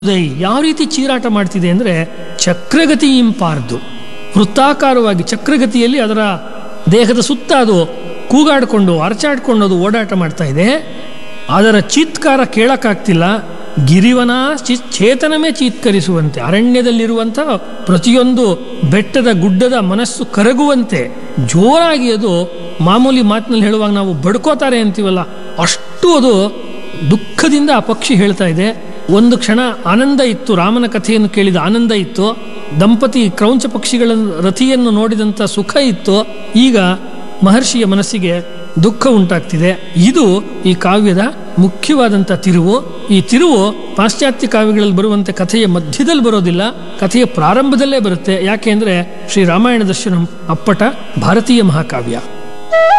ಉದಯ್ ಯಾವ ರೀತಿ ಚೀರಾಟ ಮಾಡ್ತಿದೆ ಅಂದರೆ ಚಕ್ರಗತಿ ಇಂಪಾರ್ದು ವೃತ್ತಾಕಾರವಾಗಿ ಚಕ್ರಗತಿಯಲ್ಲಿ ಅದರ ದೇಹದ ಸುತ್ತ ಅದು ಕೂಗಾಡಿಕೊಂಡು ಅರಚಾಡ್ಕೊಂಡು ಅದು ಓಡಾಟ ಮಾಡ್ತಾ ಇದೆ ಅದರ ಚೀತ್ಕಾರ ಕೇಳಕ್ಕಾಗ್ತಿಲ್ಲ ಗಿರಿವನ ಚಿ ಚೇತನವೇ ಚೀತ್ಕರಿಸುವಂತೆ ಅರಣ್ಯದಲ್ಲಿರುವಂಥ ಪ್ರತಿಯೊಂದು ಬೆಟ್ಟದ ಗುಡ್ಡದ ಮನಸ್ಸು ಕರಗುವಂತೆ ಜೋರಾಗಿ ಅದು ಮಾಮೂಲಿ ಮಾತಿನಲ್ಲಿ ಹೇಳುವಾಗ ನಾವು ಬಡ್ಕೋತಾರೆ ಅಂತೀವಲ್ಲ ಅಷ್ಟು ಅದು ದುಃಖದಿಂದ ಆ ಪಕ್ಷಿ ಹೇಳ್ತಾ ಇದೆ ಒಂದು ಕ್ಷಣ ಆನಂದ ಇತ್ತು ರಾಮನ ಕಥೆಯನ್ನು ಕೇಳಿದ ಆನಂದ ಇತ್ತು ದಂಪತಿ ಕ್ರೌಂಚ ಪಕ್ಷಿಗಳ ರಥಿಯನ್ನು ನೋಡಿದಂಥ ಸುಖ ಇತ್ತು ಈಗ ಮಹರ್ಷಿಯ ಮನಸ್ಸಿಗೆ ದುಃಖ ಉಂಟಾಗ್ತಿದೆ ಇದು ಈ ಕಾವ್ಯದ ಮುಖ್ಯವಾದಂಥ ತಿರುವು ಈ ತಿರುವು ಪಾಶ್ಚಾತ್ಯ ಕಾವ್ಯಗಳಲ್ಲಿ ಬರುವಂತೆ ಕಥೆಯ ಮಧ್ಯದಲ್ಲಿ ಬರೋದಿಲ್ಲ ಕಥೆಯ ಪ್ರಾರಂಭದಲ್ಲೇ ಬರುತ್ತೆ ಯಾಕೆ ಅಂದರೆ ಶ್ರೀ ರಾಮಾಯಣ ದರ್ಶನಂ ಅಪ್ಪಟ ಭಾರತೀಯ ಮಹಾಕಾವ್ಯ